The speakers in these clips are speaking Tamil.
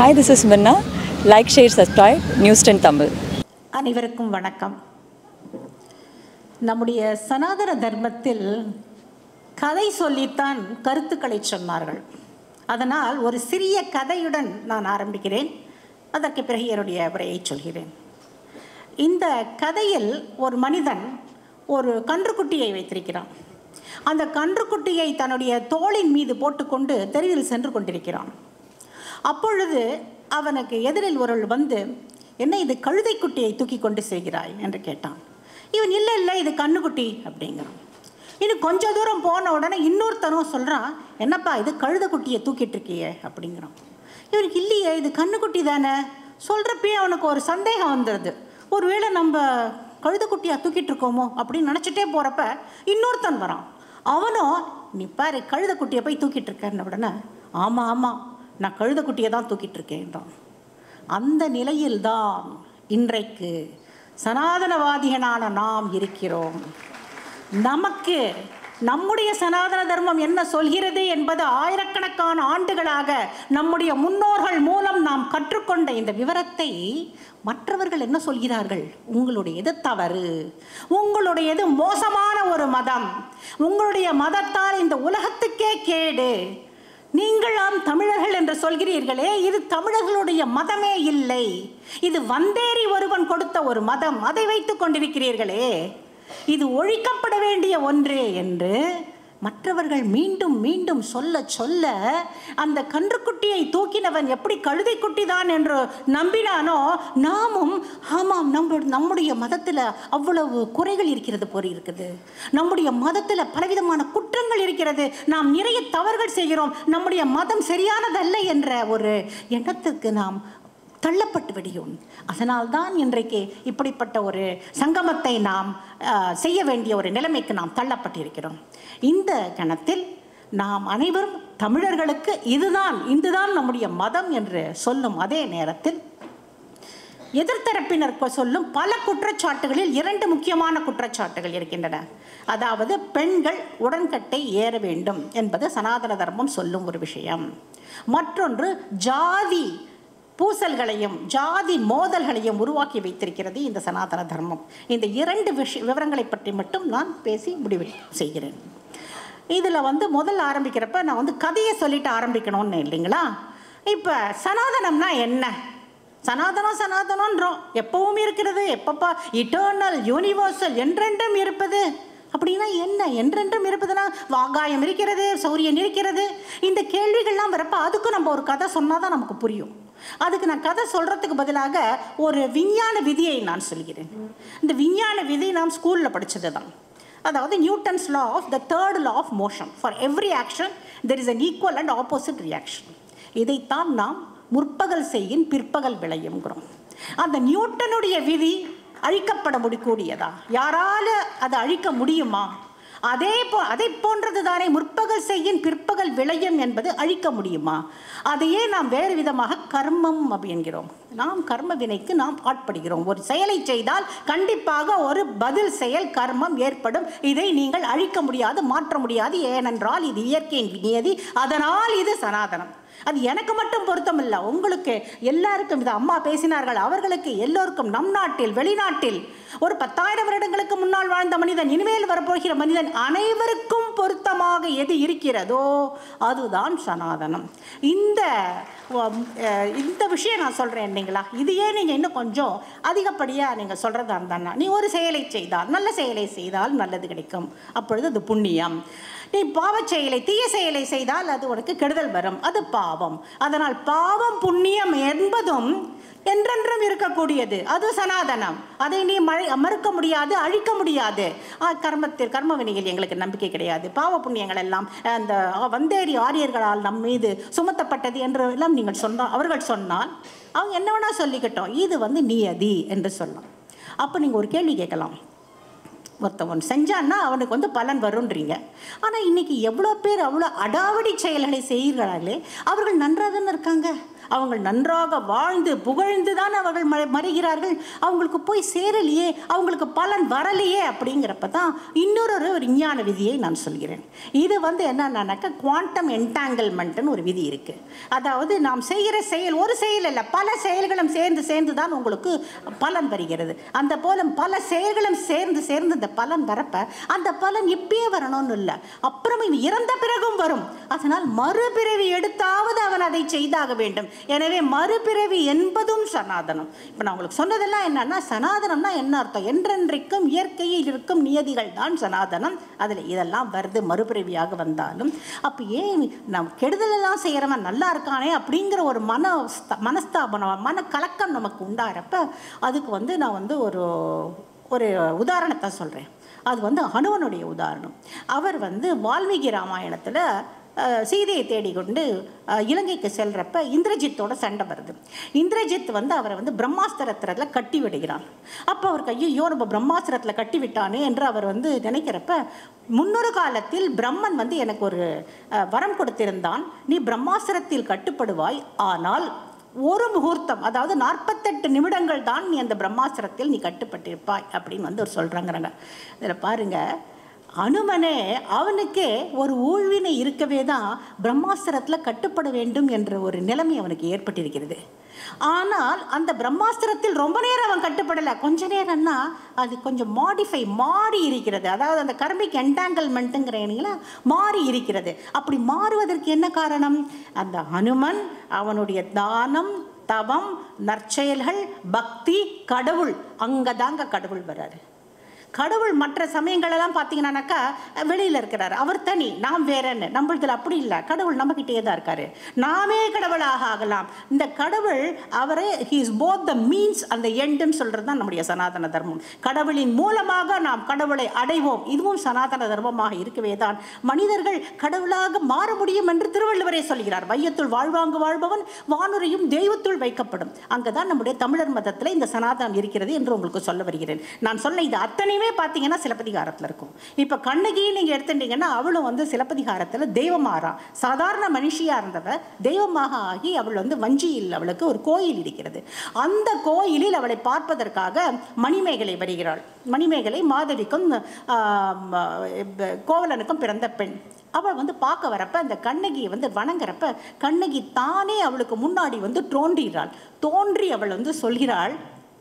Hi, this is Minna. Like, share, subscribe. News 10 Tamil. அனைவருக்கும் வணக்கம் நம்முடைய சனாதன தர்மத்தில் கதை சொல்லித்தான் கருத்துக்களை சொன்னார்கள் அதனால் ஒரு சிறிய கதையுடன் நான் ஆரம்பிக்கிறேன் அதற்கு பிறகு என்னுடைய உரையை சொல்கிறேன் இந்த கதையில் ஒரு மனிதன் ஒரு கன்றுக்குட்டியை வைத்திருக்கிறான் அந்த கன்றுக்குட்டியை தன்னுடைய தோளின் மீது போட்டுக்கொண்டு தெருவில் சென்று கொண்டிருக்கிறான் அப்பொழுது அவனுக்கு எதிரில் ஒருவள் வந்து என்ன இது கழுதைக்குட்டியை தூக்கி கொண்டு செய்கிறாய் என்று கேட்டான் இவன் இல்லை இல்லை இது கண்ணுக்குட்டி அப்படிங்கிறான் இன்னும் கொஞ்ச தூரம் போன உடனே இன்னொருத்தனும் சொல்கிறான் என்னப்பா இது கழுதைக்குட்டியை தூக்கிட்டு இருக்கியே அப்படிங்கிறான் இவனுக்கு இல்லையே இது கண்ணுக்குட்டி தானே சொல்கிறப்பயே அவனுக்கு ஒரு சந்தேகம் வந்துடுது ஒருவேளை நம்ம கழுதைக்குட்டியாக தூக்கிட்டு இருக்கோமோ அப்படின்னு நினச்சிட்டே போகிறப்ப இன்னொருத்தன் வரான் அவனும் நீ பாரு கழுதைக்குட்டியை போய் தூக்கிட்டு இருக்கேன்னு உடனே ஆமாம் ஆமாம் நான் கழுதைக்குட்டியை தான் தூக்கிட்டு இருக்கேன்றான் அந்த நிலையில்தான் இன்றைக்கு சனாதனவாதிகளான நாம் இருக்கிறோம் நமக்கு நம்முடைய சனாதன தர்மம் என்ன சொல்கிறது என்பது ஆயிரக்கணக்கான ஆண்டுகளாக நம்முடைய முன்னோர்கள் மூலம் நாம் கற்றுக்கொண்ட இந்த விவரத்தை மற்றவர்கள் என்ன சொல்கிறார்கள் உங்களுடையது தவறு உங்களுடையது மோசமான ஒரு மதம் உங்களுடைய மதத்தால் இந்த உலகத்துக்கே கேடு நீங்களாம் தமிழர்கள் என்று சொல்கிறீர்களே இது தமிழர்களுடைய மதமே இல்லை இது வந்தேறி ஒருவன் கொடுத்த ஒரு மதம் அதை வைத்துக் கொண்டிருக்கிறீர்களே இது ஒழிக்கப்பட வேண்டிய ஒன்று என்று மற்றவர்கள் மீண்டும் மீண்டும் சொல்ல சொல்ல அந்த கன்றுக்குட்டியை தூக்கினவன் எப்படி கழுதை குட்டி தான் என்று நம்பினானோ நாமும் ஆமாம் நம்ம நம்முடைய மதத்தில் அவ்வளவு குறைகள் இருக்கிறது போல் இருக்குது நம்முடைய மதத்தில் பலவிதமான குற்றங்கள் இருக்கிறது நாம் நிறைய தவறுகள் செய்கிறோம் நம்முடைய மதம் சரியானதல்ல என்ற ஒரு எண்ணத்துக்கு நாம் தள்ளப்பட்டு விடியும் அதனால்தான் இன்றைக்கு இப்படிப்பட்ட ஒரு சங்கமத்தை நாம் அஹ், செய்ய வேண்டிய ஒரு நிலைமைக்கு நாம் தள்ளப்பட்டிருக்கிறோம் இந்த கணத்தில் நாம் அனைவரும் தமிழர்களுக்கு இதுதான் இதுதான் நம்முடைய மதம் என்று சொல்லும் அதே நேரத்தில் எதிர்த்தரப்பினர் கொ- சொல்லும் பல குற்றச்சாட்டுகளில் இரண்டு முக்கியமான குற்றச்சாட்டுகள் இருக்கின்றன அதாவது பெண்கள் உடன்கட்டை ஏற வேண்டும் என்பது சனாதன தர்மம் சொல்லும் ஒரு விஷயம் மற்றொன்று ஜாதி பூசல்களையும் ஜாதி மோதல்களையும் உருவாக்கி வைத்திருக்கிறது இந்த சனாதன தர்மம் இந்த இரண்டு விஷய விவரங்களை பற்றி மட்டும் நான் பேசி முடிவு செய்கிறேன் இதில் வந்து முதல்ல ஆரம்பிக்கிறப்ப நான் வந்து கதையை சொல்லிட்டு ஆரம்பிக்கணும்னு இல்லைங்களா இப்போ சனாதனம்னா என்ன சனாதனம் சனாதனன்றோம் எப்பவும் இருக்கிறது எப்பப்பா இட்டர்னல் யூனிவர்சல் என்றென்றும் இருப்பது அப்படின்னா என்ன என்றென்றும் இருப்பதுன்னா வாகாயம் இருக்கிறது சௌரியன் இருக்கிறது இந்த கேள்விகள்லாம் வரப்ப அதுக்கும் நம்ம ஒரு கதை சொன்னால் தான் நமக்கு புரியும் அதுக்கு நான் கதை சொல்கிறதுக்கு பதிலாக ஒரு விஞ்ஞான விதியை நான் சொல்கிறேன் இந்த விஞ்ஞான விதி நாம் ஸ்கூலில் படித்தது தான் அதாவது Newton's law of the third law of motion for every action there is an equal and opposite reaction இதைத்தான் நாம் முற்பகல் செய்யின் பிற்பகல் விளையுங்கிறோம் அந்த நியூட்டனுடைய விதி அழிக்கப்பட முடிக்கூடியதா யாரால அதை அழிக்க முடியுமா அதே போ அதை போன்றது தானே முற்பகல் செய்யின் பிற்பகல் விளையும் என்பது அழிக்க முடியுமா அதையே நாம் வேறு விதமாக கர்மம் அப்படிங்கிறோம் நாம் கர்ம வினைக்கு நாம் ஆட்படுகிறோம் ஒரு செயலை செய்தால் கண்டிப்பாக ஒரு பதில் செயல் கர்மம் ஏற்படும் இதை நீங்கள் அழிக்க முடியாது மாற்ற முடியாது ஏனென்றால் இது இயற்கையின் நியதி அதனால் இது சனாதனம் அது எனக்கு மட்டும் பொருத்தமில்லை உங்களுக்கு எல்லாருக்கும் இது அம்மா பேசினார்கள் அவர்களுக்கு எல்லோருக்கும் நம் நாட்டில் வெளிநாட்டில் ஒரு பத்தாயிரம் வருடங்களுக்கு முன்னால் வாழ்ந்த மனிதன் இனிமேல் வரப்போகிற மனிதன் அனைவருக்கும் பொருத்தமாக எது இருக்கிறதோ அதுதான் சனாதனம் இந்த உம், அஹ், இந்த விஷயம் நான் சொல்கிறேன் இல்லைங்களா இதையே நீங்கள் இன்னும் கொஞ்சம் அதிகப்படியாக நீங்கள் சொல்கிறதா இருந்தான்னா நீ ஒரு செயலை செய்தால் நல்ல செயலை செய்தால் நல்லது கிடைக்கும் அப்பொழுது அது புண்ணியம் நீ பாவச் செயலை தீய செயலை செய்தால் அது உனக்கு கெடுதல் வரும் அது பாவம் அதனால் பாவம் புண்ணியம் என்பதும் என்றென்றும் இருக்கக்கூடியது அது சனாதனம் அதை நீ மழை மறுக்க முடியாது அழிக்க முடியாது ஆ, கர்மத்தில் கர்ம வினையில் எங்களுக்கு நம்பிக்கை கிடையாது பாவ புண்ணியங்கள் எல்லாம் அந்த வந்தேரி ஆரியர்களால் நம் மீது சுமத்தப்பட்டது என்று எல்லாம் நீங்கள் சொன்ன அவர்கள் சொன்னால் அவங்க என்ன வேணா சொல்லிக்கட்டும் இது வந்து நியதி என்று சொல்லலாம் அப்போ நீங்கள் ஒரு கேள்வி கேட்கலாம் ஒருத்தவன் செஞ்சான்னா அவனுக்கு வந்து பலன் வரும்ன்றீங்க ஆனால் இன்னைக்கு எவ்வளோ பேர் அவ்வளோ அடாவடி செயல்களை செய்கிறார்களே அவர்கள் நன்றாக தானே இருக்காங்க அவங்க நன்றாக வாழ்ந்து புகழ்ந்து தான் அவர்கள் ம மறைகிறார்கள் அவங்களுக்கு போய் சேரலையே அவங்களுக்கு பலன் வரலையே அப்படிங்கிறப்ப தான் இன்னொரு ஒரு விஞ்ஞான விதியை நான் சொல்கிறேன் இது வந்து என்னன்னாக்கா குவாண்டம் என்டாங்கிள்மெண்ட்னு ஒரு விதி இருக்குது அதாவது நாம் செய்கிற செயல் ஒரு செயல் இல்லை பல செயல்களும் சேர்ந்து சேர்ந்து தான் உங்களுக்கு பலன் வருகிறது அந்த போல பல செயல்களும் சேர்ந்து சேர்ந்து இந்த பலன் வரப்ப அந்த பலன் இப்பயே வரணும்னு இல்லை அப்புறம் இவன் இறந்த பிறகும் வரும் அதனால் மறுபிறவி எடுத்தாவது அவன் அதை செய்தாக வேண்டும் எனவே மறுபிறவி என்பதும் சனாதனம் இப்போ நான் உங்களுக்கு சொன்னதெல்லாம் என்னன்னா சனாதனம்னா என்ன அர்த்தம் என்றென்றைக்கும் இயற்கையில் இருக்கும் நியதிகள் தான் சனாதனம் அதில் இதெல்லாம் வருது மறுபிறவியாக வந்தாலும் அப்போ ஏன் நம் கெடுதலெல்லாம் செய்கிறவன் நல்லா இருக்கானே அப்படிங்கிற ஒரு மன மனஸ்தாபனம் மன கலக்கம் நமக்கு உண்டாகிறப்ப அதுக்கு வந்து நான் வந்து ஒரு ஒரு உதாரணத்தை சொல்கிறேன் அது வந்து ஹனுமனுடைய உதாரணம் அவர் வந்து வால்மீகி ராமாயணத்தில் அஹ், சீதையை தேடிக்கொண்டு அஹ், இலங்கைக்கு செல்றப்ப இந்திரஜித்தோட சண்டை வருது இந்திரஜித் வந்து அவரை வந்து பிரம்மாஸ்திரத்தில் கட்டி விடுகிறான் அப்போ அவர் கையோ நம்ம பிரம்மாஸ்திரத்தில் கட்டி விட்டானே என்று அவர் வந்து நினைக்கிறப்ப முன்னொரு காலத்தில் பிரம்மன் வந்து எனக்கு ஒரு அஹ், வரம் கொடுத்திருந்தான் நீ பிரம்மாஸ்திரத்தில் கட்டுப்படுவாய் ஆனால் ஒரு முகூர்த்தம் அதாவது நாற்பத்தெட்டு நிமிடங்கள் தான் நீ அந்த பிரம்மாஸ்திரத்தில் நீ கட்டுப்பட்டிருப்பாய் அப்படின்னு வந்து ஒரு சொல்கிறாங்கிறாங்க இதில் பாருங்க அனுமனே அவனுக்கே ஒரு ஊழ்வினை இருக்கவே தான் பிரம்மாஸ்திரத்தில் கட்டுப்பட வேண்டும் என்ற ஒரு நிலைமை அவனுக்கு ஏற்பட்டிருக்கிறது ஆனால் அந்த பிரம்மாஸ்திரத்தில் ரொம்ப நேரம் அவன் கட்டுப்படலை கொஞ்ச நேரம்னா அது கொஞ்சம் மாடிஃபை மாறி இருக்கிறது அதாவது அந்த கர்மிக் என்டாங்கிள்மெண்ட்டுங்கிறீங்களா மாறி இருக்கிறது அப்படி மாறுவதற்கு என்ன காரணம் அந்த ஹனுமன் அவனுடைய தானம் தவம் நற்செயல்கள் பக்தி கடவுள் அங்கே தாங்க கடவுள் வர்றாரு கடவுள் மற்ற சமயங்களெல்லாம் பார்த்தீங்கன்னாக்கா வெளியில் இருக்கிறார் அவர் தனி நாம் வேறன்னு நம்மளதுல அப்படி இல்லை கடவுள் நம்மக்கிட்டே தான் இருக்காரு நாமே கடவுளாக ஆகலாம் இந்த கடவுள் அவரே ஹீஸ் போத் த மீன்ஸ் அந்த எண்டுன்னு சொல்கிறது தான் நம்முடைய சனாதன தர்மம் கடவுளின் மூலமாக நாம் கடவுளை அடைவோம் இதுவும் சனாதன தர்மமாக இருக்கவே தான் மனிதர்கள் கடவுளாக மாற முடியும் என்று திருவள்ளுவரே சொல்கிறார் வையத்துள் வாழ்வாங்கு வாழ்பவன் வானுரையும் தெய்வத்துள் வைக்கப்படும் அங்கே தான் நம்முடைய தமிழர் மதத்தில் இந்த சனாதனம் இருக்கிறது என்று உங்களுக்கு சொல்ல வருகிறேன் நான் சொன்ன இது அத்தனையுமே பார்த்தீங்கன்னா சிலப்பதிகாரத்தில் இருக்கும் இப்போ கண்ணகியை நீங்கள் எடுத்துட்டீங்கன்னா அவளும் வந்து சிலப்பதிகாரத்தில் தெய்வமாறா சாதாரண மனுஷியாக இருந்தவ தெய்வமாக ஆகி அவள் வந்து வஞ்சியில் அவளுக்கு ஒரு கோயில் இருக்கிறது அந்த கோயிலில் அவளை பார்ப்பதற்காக மணிமேகலை வருகிறாள் மணிமேகலை மாதவிக்கும் ஆம், இப்ப கோவலனுக்கும் பிறந்த பெண் அவள் வந்து பார்க்க வரப்ப அந்த கண்ணகியை வந்து வணங்குறப்ப கண்ணகி தானே அவளுக்கு முன்னாடி வந்து தோன்றுகிறாள் தோன்றி அவள் வந்து சொல்கிறாள்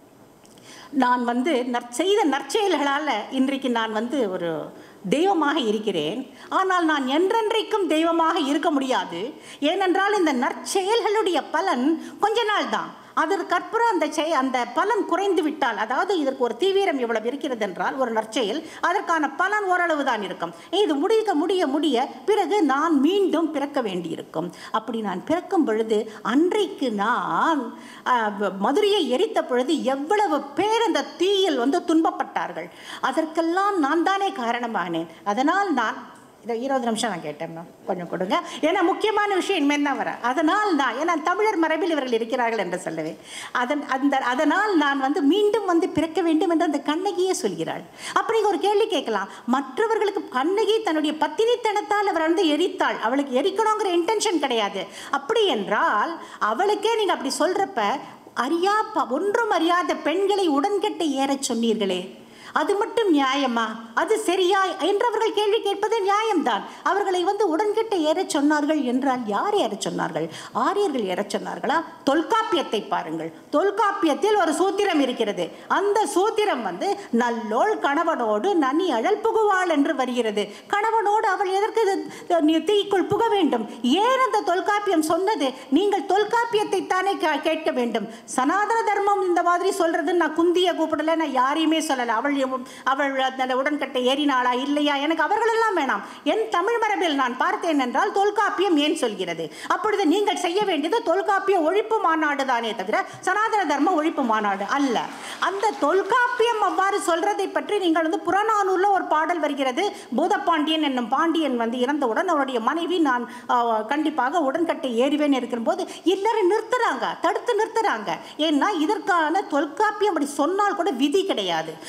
நான் வந்து நற் செய்த நற்செயல்களால் இன்றைக்கு நான் வந்து ஒரு தெய்வமாக இருக்கிறேன் ஆனால் நான் என்றென்றைக்கும் தெய்வமாக இருக்க முடியாது ஏனென்றால் இந்த நற்செயல்களுடைய பலன் கொஞ்ச நாள் தான் அதற்கப்புறம் அந்த செய அந்த பலன் குறைந்து விட்டால் அதாவது இதற்கு ஒரு தீவிரம் இவ்வளவு இருக்கிறது என்றால் ஒரு நற்செயல் அதற்கான பலன் ஓரளவு தான் இருக்கும் இது முடிக்க முடிய முடிய பிறகு நான் மீண்டும் பிறக்க வேண்டியிருக்கும் அப்படி நான் பிறக்கும் பொழுது அன்றைக்கு நான் ஆஹ், மதுரையை எரித்த பொழுது எவ்வளவு பேர் அந்த தீயில் வந்து துன்பப்பட்டார்கள் அதற்கெல்லாம் நான் தானே காரணமானேன் அதனால் நான் இதை இருபது நிமிஷம் நான் கேட்டேன் மேம். கொஞ்சம் கொடுங்க ஏன்னா முக்கியமான விஷயம் இனிமேல் தான் வர அதனால் நான் ஏன்னா தமிழர் மரபில் இவர்கள் இருக்கிறார்கள் என்று சொல்லவே அதன் அந்த அதனால் நான் வந்து மீண்டும் வந்து பிறக்க வேண்டும் என்று அந்த கண்ணகியே சொல்கிறாள் அப்படி ஒரு கேள்வி கேட்கலாம் மற்றவர்களுக்கு கண்ணகி தன்னுடைய பத்தினித்தனத்தால் அவர் வந்து எரித்தாள் அவளுக்கு எரிக்கணுங்கிற இன்டென்ஷன் கிடையாது அப்படி என்றால் அவளுக்கே நீங்கள் அப்படி சொல்கிறப்ப அறியா ப- ஒன்றும் அறியாத பெண்களை உடன்கட்டை ஏறச் சொன்னீர்களே அது மட்டும் நியாயமா அது சரியா என்றவர்கள் கேள்வி கேட்பது நியாயம்தான் அவர்களை வந்து உடன்கிட்ட ஏறச் சொன்னார்கள் என்றால் யார் ஏறச் சொன்னார்கள் ஆரியர்கள் ஏறச் சொன்னார்களா தொல்காப்பியத்தை பாருங்கள் தொல்காப்பியத்தில் ஒரு சூத்திரம் இருக்கிறது அந்த சூத்திரம் வந்து நல்லோள் கணவனோடு நனி அழல் புகுவாள் என்று வருகிறது கணவனோடு அவள் எதற்கு இது- நீ தீக்குள் புக வேண்டும் ஏன் அந்த தொல்காப்பியம் சொன்னது நீங்கள் தொல்காப்பியத்தை தானே கே- கேட்க வேண்டும் சனாதன தர்மம் இந்த மாதிரி சொல்றது நான் குந்திய கூப்பிடல நான் யாரையுமே சொல்லலை அவள் எவ்- அவள் அந்த உடன்கட்டை ஏறினாளா இல்லையா எனக்கு அவர்களெல்லாம் வேணாம் என் தமிழ் மரபில் நான் பார்த்தேன் என்றால் தொல்காப்பியம் ஏன் சொல்கிறது அப்பொழுது நீங்கள் செய்ய வேண்டியது தொல்காப்பிய ஒழிப்பு மாநாடு தானே தவிர சனாதன தர்ம ஒழிப்பு மாநாடு அல்ல அந்த தொல்காப்பியம் அவ்வாறு சொல்றதை பற்றி நீங்கள் வந்து புறநானூர்ல ஒரு பாடல் வருகிறது பூதப்பாண்டியன் என்னும் பாண்டியன் வந்து இறந்தவுடன் அவருடைய மனைவி நான் ஆ, கண்டிப்பாக உடன்கட்டை ஏறுவேன் இருக்கிற போது எல்லாரும் நிறுத்துறாங்க தடுத்து நிறுத்துறாங்க ஏன்னா இதற்கான தொல்காப்பியம் அப்படி சொன்னால் கூட விதி கிடையாது நீ வந்து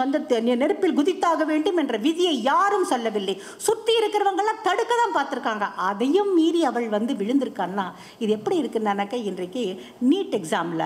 வந்து தெ- நெ- நெருப்பில் குதித்தாக வேண்டும் என்ற விதியை யாரும் சொல்லவில்லை சுற்றி இருக்கிறவங்கெல்லாம் தடுக்க தான் பார்த்துருக்காங்க அதையும் மீறி அவள் வந்து விழுந்திருக்கான்னா இது எப்படி இருக்குன்னாக்கா இன்றைக்கு நீட் எக்ஸாமில்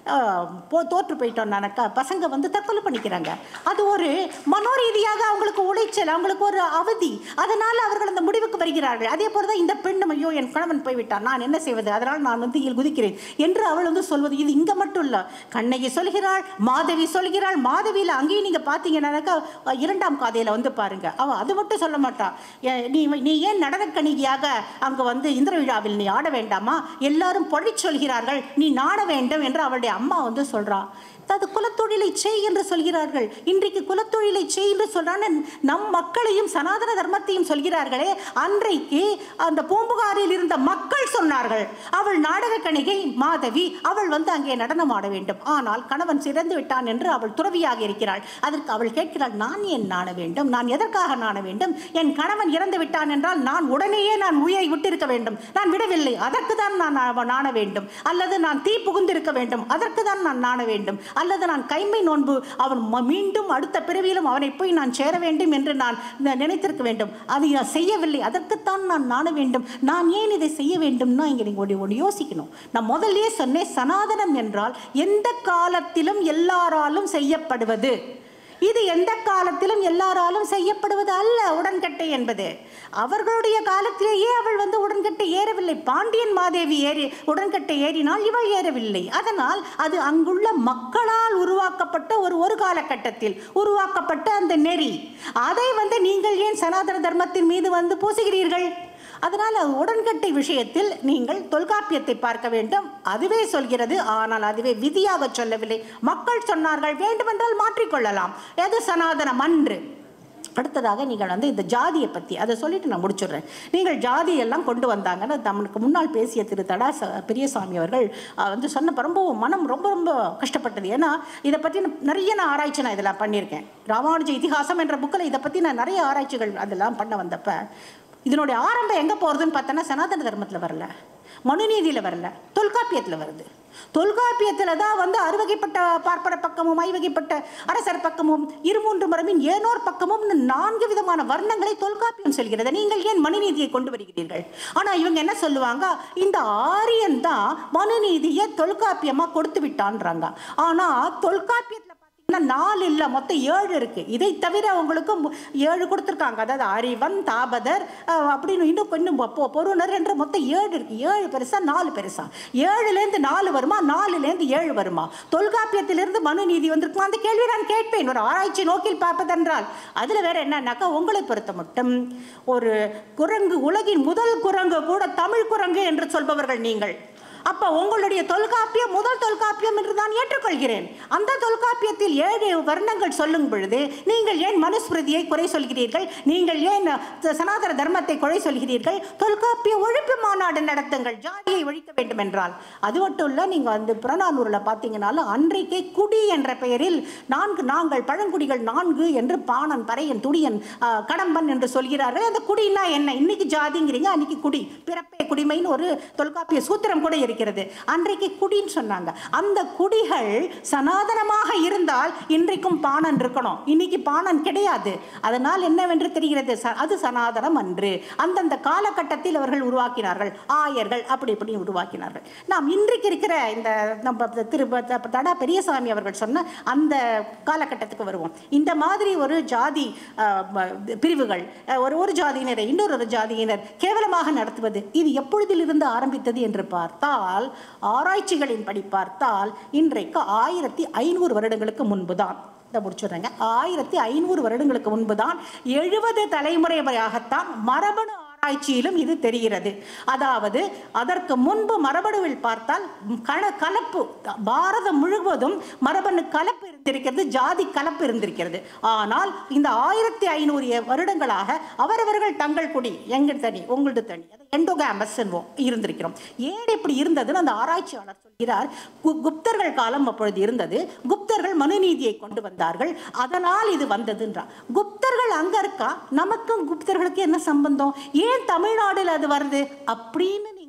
போ தோற்று போயிட்டோம்னாக்கா பசங்க வந்து தற்கொலை பண்ணிக்கிறாங்க அது ஒரு மனோரீதியாக அவங்களுக்கு உளைச்சல் அவங்களுக்கு ஒரு அவதி அதனால் அவர்கள் அந்த முடிவுக்கு வருகிறார்கள் அதே போல தான் இந்த பெண்ணும் ஐயோ என் கணவன் போய்விட்டான் நான் என்ன செய்வது அதனால் நான் வந்து இதில் குதிக்கிறேன் என்று அவள் வந்து சொல்வது இது இங்கே மட்டும் இல்லை கண்ணகி சொல்கிறாள் மாதவி சொல்கிறாள் மாதவியில் அங்கேயும் நீங்கள் பார்த்தீங்கன்னாக்கா இரண்டாம் காதையில் வந்து பாருங்க அவள் அது மட்டும் சொல்ல மாட்டா ஏ- நீ நீ ஏன் நடனக்கணிகையாக அங்கே வந்து இந்திர விழாவில் நீ ஆட வேண்டாமா எல்லாரும் பொழிச் சொல்கிறார்கள் நீ நாட வேண்டும் என்று அவளுடைய அம்மா வந்து சொல்றா அது குலத்தொழிலை செய் என்று சொல்கிறார்கள் இன்றைக்கு குலத்தொழிலை செய் என்று சொல்றான நம் மக்களையும் சனாதன தர்மத்தையும் சொல்கிறார்களே அன்றைக்கு அந்த பூம்புகாரில் இருந்த மக்கள் சொன்னார்கள் அவள் நாடக கணிகை மாதவி அவள் வந்து அங்கே நடனம் ஆட வேண்டும் ஆனால் கணவன் சிறந்து விட்டான் என்று அவள் துறவியாக இருக்கிறாள் அதற்கு அவள் கேட்கிறாள் நான் ஏன் நாண வேண்டும் நான் எதற்காக நாண வேண்டும் என் கணவன் இறந்து விட்டான் என்றால் நான் உடனேயே நான் உயிரை விட்டிருக்க வேண்டும் நான் விடவில்லை அதற்கு தான் நான் நா- நாண வேண்டும் அல்லது நான் தீ புகுந்திருக்க வேண்டும் அதற்கு தான் நான் நாண வேண்டும் அல்லது நான் கைமை நோன்பு அவன் ம- மீண்டும் அடுத்த பிறவியிலும் அவனை போய் நான் சேர வேண்டும் என்று நான் ந- நினைத்திருக்க வேண்டும் அதை நான் செய்யவில்லை அதற்குத்தான் நான் நாண வேண்டும் நான் ஏன் இதை செய்ய வேண்டும்னா இங்கே நீங்கள் ஒன்று ஒன்று யோசிக்கணும் நான் முதல்லயே சொன்னேன் சனாதனம் என்றால் எந்த காலத்திலும் எல்லாராலும் செய்யப்படுவது இது எந்த காலத்திலும் எல்லாராலும் செய்யப்படுவது அல்ல உடன்கட்டை என்பது அவர்களுடைய காலத்திலேயே அவள் வந்து உடன்கட்டை ஏறவில்லை பாண்டியன் மாதேவி ஏறி உடன்கட்டை ஏறினால் இவள் ஏறவில்லை அதனால் அது அங்குள்ள மக்களால் உருவாக்கப்பட்ட ஒரு ஒரு காலகட்டத்தில் உருவாக்கப்பட்ட அந்த நெறி அதை வந்து நீங்கள் ஏன் சனாதன தர்மத்தின் மீது வந்து பூசுகிறீர்கள் அதனால் உடன்கட்டை விஷயத்தில் நீங்கள் தொல்காப்பியத்தை பார்க்க வேண்டும் அதுவே சொல்கிறது ஆனால் அதுவே விதியாக சொல்லவில்லை மக்கள் சொன்னார்கள் வேண்டுமென்றால் மாற்றிக்கொள்ளலாம் எது சனாதனம் அன்று அடுத்ததாக நீங்கள் வந்து இந்த ஜாதியை பற்றி அதை சொல்லிட்டு நான் முடிச்சுடுறேன் நீங்கள் ஜாதியெல்லாம் கொண்டு வந்தாங்கன்னு நம்மளுக்கு முன்னால் பேசிய திரு தடா ச- பெரியசாமி அவர்கள் அஹ், வந்து சொன்னப்ப ரொம்ப மனம் ரொம்ப ரொம்ப கஷ்டப்பட்டது ஏன்னா இதை பற்றி நான் நிறைய நான் ஆராய்ச்சி நான் இதெல்லாம் பண்ணியிருக்கேன் ராமானுஜ இதிகாசம் என்ற புக்கில் இதை பற்றி நான் நிறைய ஆராய்ச்சிகள் அதெல்லாம் பண்ண வந்தப்ப இதனுடைய ஆரம்பம் எங்கே போகிறதுன்னு பார்த்தோன்னா சனாதன தர்மத்தில் வரல மனுநீதியில் வரல தொல்காப்பியத்தில் வருது தொல்காப்பியத்தில் தான் வந்து அறுவகைப்பட்ட பார்ப்பன பக்கமும் ஐவகைப்பட்ட அரசர் பக்கமும் இருமூன்று மரபின் ஏனோர் பக்கமும் நான்கு விதமான வர்ணங்களை தொல்காப்பியம் சொல்கிறது நீங்கள் ஏன் மனுநீதியை கொண்டு வருகிறீர்கள் ஆனால் இவங்க என்ன சொல்லுவாங்க இந்த ஆரியன் தான் மனுநீதியை தொல்காப்பியமாக கொடுத்து விட்டான்றாங்க ஆனால் தொல்காப்பியத்தில் பார்த்தீங்கன்னா நாலு இல்லை மொத்தம் ஏழு இருக்கு இதை தவிர உங்களுக்கு மு- ஏழு கொடுத்துருக்காங்க அதாவது அறிவன் தாபதர் அஹ், அப்படின்னு இன்னும் கொஞ்சம் பொ- பொருணர் என்ற மொத்தம் ஏழு இருக்கு ஏழு பெருசா நாலு பெருசா ஏழுலேருந்து நாலு வருமா நாலுலேருந்து ஏழு வருமா தொல்காப்பியத்திலிருந்து மனு நீதி வந்திருக்குமா அந்த கேள்வி நான் கேட்பேன் ஒரு ஆராய்ச்சி நோக்கில் பார்ப்பதென்றால் அதில் வேற என்னன்னாக்கா உங்களை பொறுத்த மட்டும் ஒரு குரங்கு உலகின் முதல் குரங்கு கூட தமிழ் குரங்கு என்று சொல்பவர்கள் நீங்கள் அப்ப உங்களுடைய தொல்காப்பியம் முதல் தொல்காப்பியம் என்று நான் ஏற்றுக்கொள்கிறேன் அந்த தொல்காப்பியத்தில் ஏழு வர்ணங்கள் சொல்லும் பொழுது நீங்கள் ஏன் மனுஸ்மிருதியை குறை சொல்கிறீர்கள் நீங்கள் ஏன் ச- சனாதன தர்மத்தை குறை சொல்கிறீர்கள் தொல்காப்பிய ஒழிப்பு மாநாடு நடத்துங்கள் ஜாதியை ஒழிக்க வேண்டும் என்றால் அது மட்டும் இல்ல நீங்க வந்து புறநானூரில் பார்த்தீங்கன்னாலும் அன்றைக்கே குடி என்ற பெயரில் நான்கு நாங்கள் பழங்குடிகள் நான்கு என்று பாணன் பறையன் துடியன் ஆ, கடம்பன் என்று சொல்கிறார்கள் அந்த குடினா என்ன இன்னைக்கு ஜாதிங்கிறீங்க அன்னைக்கு குடி பிறப்பே குடிமைன்னு ஒரு தொல்காப்பிய சூத்திரம் கூட இருக்கிறது அன்றைக்கு குடின்னு சொன்னாங்க அந்த குடிகள் சனாதனமாக இருந்தால் இன்றைக்கும் பாணன் இருக்கணும் இன்னைக்கு பாணன் கிடையாது அதனால் என்னவென்று தெரிகிறது ச- அது சனாதனம் அன்று அந்தந்த காலகட்டத்தில் அவர்கள் உருவாக்கினார்கள் ஆயர்கள் அப்படி இப்படி உருவாக்கினார்கள் நாம் இன்றைக்கு இருக்கிற இந்த நம்ம திரு ப- தடா பெரியசாமி அவர்கள் சொன்ன அந்த காலகட்டத்துக்கு வருவோம் இந்த மாதிரி ஒரு ஜாதி அஹ், ம- பிரிவுகள் அஹ், ஒரு ஒரு ஜாதியினரை இன்னொரு ஒரு ஜாதியினர் கேவலமாக நடத்துவது இது எப்பொழுதிலிருந்து ஆரம்பித்தது என்று பார்த்தால் ஆராய்ச்சிகளின்படி பார்த்தால் இன்றைக்கு ஆயிரத்தி ஐநூறு வருடங்களுக்கு முன்புதான் இதை முடிச்சுடுறேங்க ஆயிரத்தி ஐநூறு வருடங்களுக்கு முன்புதான் எழுபது தலைமுறை வரையாகத்தான் மரபணு ஆராய்ச்சியிலும் இது தெரிகிறது அதாவது அதற்கு முன்பு மரபணுவில் பார்த்தால் கல கலப்பு பாரதம் முழுவதும் மரபணு கலப்பு இருந்திருக்கிறது ஜாதி கலப்பு இருந்திருக்கிறது ஆனால் இந்த ஆயிரத்தி ஐநூறு வருடங்களாக அவரவர்கள் தங்கள் குடி எங்கள் தனி உங்களது தனி எண்டோகாமஸ் என்போம் இருந்திருக்கிறோம் ஏன் இப்படி இருந்ததுன்னு அந்த ஆராய்ச்சியாளர் சொல்கிறார் கு- குப்தர்கள் காலம் அப்பொழுது இருந்தது குப்தர்கள் மனுநீதியை கொண்டு வந்தார்கள் அதனால் இது வந்ததுன்றார் குப்தர்கள் அங்க இருக்கா நமக்கும் குப்தர்களுக்கு என்ன சம்பந்தம் ஏன் தமிழ்நாடுல அது வருது அப்படின்னு நீங்க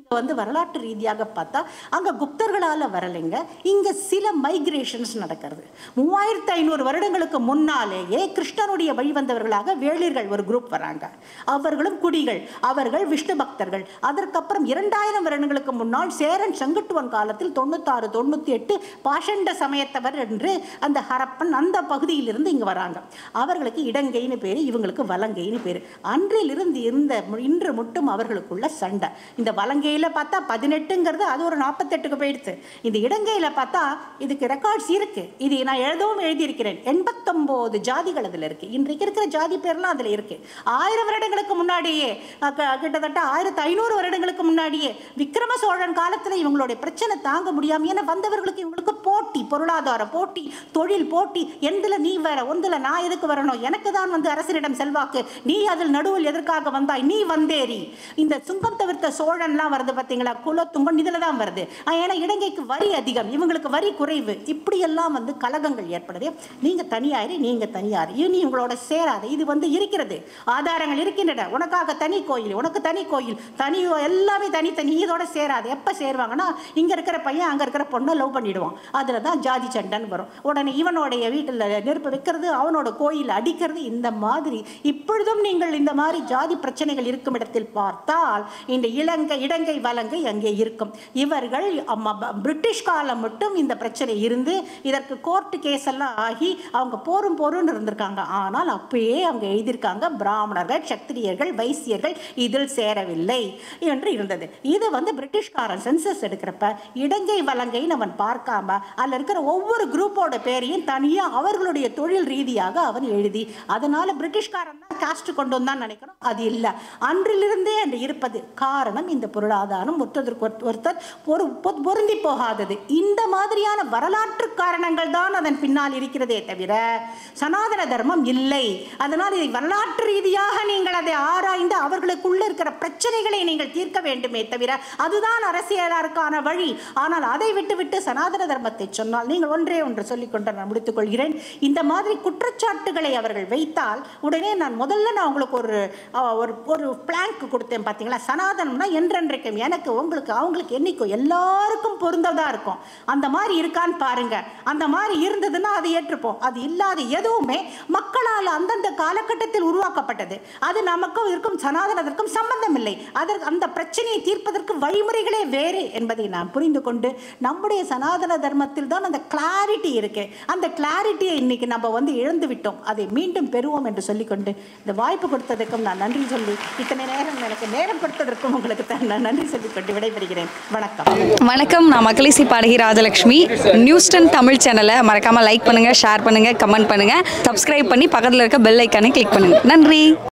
வந்து வரலாற்று ரீதியாக பார்த்தா அங்கே குப்தர்களால் வரலைங்க இங்கே சில மைக்ரேஷன்ஸ் நடக்கிறது மூவாயிரத்து ஐநூறு வருடங்களுக்கு முன்னாலேயே கிருஷ்ணனுடைய வழிவந்தவர்களாக வேளிர்கள் ஒரு குரூப் வராங்க அவர்களும் குடிகள் அவர்கள் விஷ்ணு பக்தர்கள் அதற்கப்புறம் இரண்டாயிரம் வருடங்களுக்கு முன்னால் சேரன் செங்குட்டுவன் காலத்தில் தொண்ணூத்தாறு தொண்ணூற்றி எட்டு பாஷண்ட சமயத்தவர் என்று அந்த ஹரப்பன் அந்த பகுதியிலிருந்து இங்கே வராங்க அவர்களுக்கு இடங்கைன்னு பேர் இவங்களுக்கு வலங்கைன்னு பேர் அன்றிலிருந்து இருந்த இன்று மட்டும் அவர்களுக்குள்ள சண்டை இந்த வலங்கையில் பார்த்தா பதினெட்டுங்கிறது அது ஒரு நாற்பத்தெட்டுக்கு போயிடுச்சு இந்த இடங்கையில் பார்த்தா இதுக்கு ரெக்கார்ட்ஸ் இருக்கு இது நான் எழுதவும் எழுதியிருக்கிறேன் எண்பத்தொம்போது ஜாதிகள் அதில் இருக்கு இன்றைக்கு இருக்கிற ஜாதி பேர்லாம் அதில் இருக்கு ஆயிரம் வருடங்களுக்கு முன்னாடியே அஹ், க- கிட்டத்தட்ட ஆயிரத்தி ஐநூறு வருடங்களுக்கு முன்னாடியே விக்ரம சோழன் காலத்தில் இவங்களுடைய பிரச்சனை தாங்க முடியாம ஏன்னா வந்தவர்களுக்கு இவங்களுக்கு போட்டி பொருளாதார போட்டி தொழில் போட்டி எந்தில் நீ வர ஒந்தில் நான் எதுக்கு வரணும் எனக்கு தான் வந்து அரசனிடம் செல்வாக்கு நீ அதில் நடுவில் எதற்காக வந்தாய் நீ வந்தேறி இந்த சுங்கம் தவிர்த்த சோழன்லாம் வருது பார்த்தீங்களா குலத்துங்கம் இதில் தான் வருது ஆஹ் ஏன்னா இலங்கைக்கு வரி அதிகம் இவங்களுக்கு வரி குறைவு இப்படியெல்லாம் வந்து கலகங்கள் ஏற்படுது நீங்கள் தனியாரு நீங்கள் தனியார் இனி உங்களோட சேராது இது வந்து இருக்கிறது ஆதாரங்கள் இருக்கின்றன உனக்காக தனி கோயில் உனக்கு தனி கோயில் தனி எல்லாமே தனித்தனி இதோட சேராது எப்போ சேருவாங்கன்னா இங்கே இருக்கிற பையன் அங்கே இருக்கிற பொண்ணை லவ் பண்ணிடுவான் அதில் தான் ஜாதி சண்டைன்னு வரும் உடனே இவனுடைய வீட்டில் நெருப்பு வைக்கிறது அவனோட கோயில் அடிக்கிறது இந்த மாதிரி இப்பொழுதும் நீங்கள் இந்த மாதிரி ஜாதி பிரச்சனைகள் இருக்கும் இடத்தில் பார்த்தால் இந்த இலங்கை இடங்கை வலங்கை அங்கே இருக்கும் இவர்கள் அம்ம- ப- பிரிட்டிஷ் காலம் மட்டும் இந்த பிரச்சனை இருந்து இதற்கு கோர்ட்டு கேஸ் எல்லாம் ஆகி அவங்க போரும் போரும்னு இருந்திருக்காங்க ஆனால் அப்பயே அவங்க எழுதியிருக்காங்க பிராமணர்கள் சத்திரியர்கள் வைசியர்கள் இதில் சேரவில்லை என்று இருந்தது இது வந்து பிரிட்டிஷ்காரன் சென்சஸ் எடுக்கிறப்ப இடங்கை வலங்கைன்னு அவன் பார்க்காம அதில் இருக்கிற ஒவ்வொரு குரூப்போட பேரையும் தனியாக அவர்களுடைய தொழில் ரீதியாக அவன் எழுதி அதனால பிரிட்டிஷ்காரன் தான் காஸ்ட் கொண்டு வந்தான் நினைக்கிறோம் அது இல்லை அன்றிலிருந்தே அன்று இருப்பது காரணம் இந்த பொருளாதாரம் ஒருத்தருக்கு ஒருத்த- ஒருத்தர் பொரு பொ- பொருந்தி போகாதது இந்த மாதிரியான வரலாற்று காரணங்கள் தான் அதன் பின்னால் இருக்கிறதே தவிர சனாதன தர்மம் இல்லை அதனால் இதை வரலாற்று ரீதியாக நீங்கள் அதை ஆராய்ந்து அவர்களுக்குள்ள இருக்கிற பிரச்சனைகளை நீங்கள் தீர்க்க வேண்டுமே தவிர அதுதான் அரசியலாருக்கான வழி ஆனால் அதை விட்டுவிட்டு சனாதன தர்மத்தை சொன்னால் நீங்கள் ஒன்றே ஒன்று சொல்லிக்கொண்டு நான் முடித்துக் கொள்கிறேன் இந்த மாதிரி குற்றச்சாட்டுகளை அவர்கள் வைத்தால் உடனே நான் முதல்ல நான் உங்களுக்கு ஒரு அஹ், ஒரு ஒரு பிளாங்க் கொடுத்தேன் பார்த்தீங்களா சனாதனம்னா என்றென்றைக்கும் எனக்கு உங்களுக்கு அவங்களுக்கு என்னைக்கும் எல்லாருக்கும் பொருந்ததா இருக்கும் அந்த மாதிரி இருக்கான்னு பாருங்க அந்த மாதிரி இருந்ததுன்னா அதை ஏற்றுப்போம் அது இல்லாத எதுவுமே மக்களால் அந்தந்த காலகட்டத்தில் உருவாக்கப்பட்டது அது நமக்கும் இருக்கும் சனாதனத்திற்கும் சம்பந்தம் இல்லை அதற்கு அந்த பிரச்சனையை தீர்ப்பதற்கு வழிமுறைகளே வேறு என்பதை நான் புரிந்து கொண்டு நம்முடைய சனாதன தர்மத்தில் தான் அந்த கிளாரிட்டி இருக்கு அந்த கிளாரிட்டியை இன்னைக்கு நம்ம வந்து இழந்து விட்டோம் அதை மீண்டும் பெறுவோம் என்று சொல்லிக்கொண்டு இந்த வாய்ப்பு கொடுத்ததற்கும் நான் நன்றி சொல்லி இத்தனை நேரம் எனக்கு நேரம் கொடுத்ததற்கும் உங்களுக்கு தான் நான் நன்றி சொல்லிக்கொண்டு விடைபெறுகிறேன் வணக்கம் வணக்கம் நான் மக்களிசி பாடகி ராஜலக்ஷ்மி நியூஸ் டென் தமிழ் சேனலை மறக்காமல் லைக் பண்ணுங்கள் ஷேர் பண்ணுங்கள் கமெண்ட் பண்ணுங்கள் சப்ஸ்கிரைப் பண்ணி பக்கத்தில் இருக்க பெல் ஐக்கானை கிளிக் பண்ணுங்கள் நன்றி